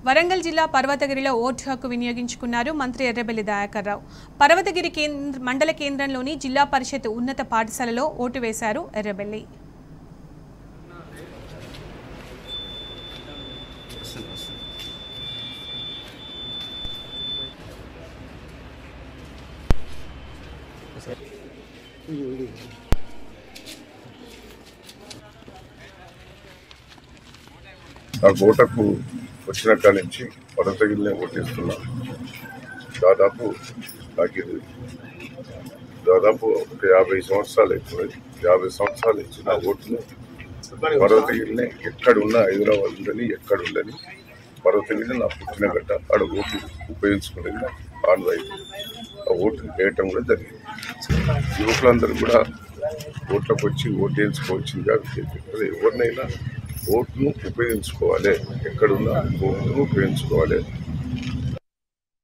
వరంగల్ జిల్లా పర్వతగిరిలో ఓటు హక్కు వినియోగించుకున్నారు మంత్రి ఎర్రబెల్లి దయాకర్ రావు పర్వతగిరి కేంద్ర మండల కేంద్రంలోని జిల్లా పరిషత్ ఉన్నత పాఠశాలలో ఓటు వేశారు ఎర్రబెల్లి నాకు ఓటకు వచ్చిన కాడి నుంచి పరతగిరినే ఓటేస్తున్నా దాదాపు నాకు ఇది దాదాపు ఒక యాభై సంవత్సరాలు అవుతుంది యాభై సంవత్సరాలు ఇచ్చిన ఓటును పర్వతగిరిని ఎక్కడున్నా హైదరాబాద్ ఉండని ఎక్కడ ఉండని పర్వతగిరి నా పుట్టిన గడ్డ ఆడ ఓటు ఉపయోగించుకునేది నాకు ఆన్వైపు ఆ ఓటు వేయటం కూడా జరిగింది యువకులందరూ కూడా ఓట్లకు వచ్చి ఓటు వేయించుకోవచ్చిందిగా విజ్ఞప్తి. ఎవరినైనా ఓటును ఉపయోగించుకోవాలి ఎక్కడున్నా ఓటును ఉపయోగించుకోవాలి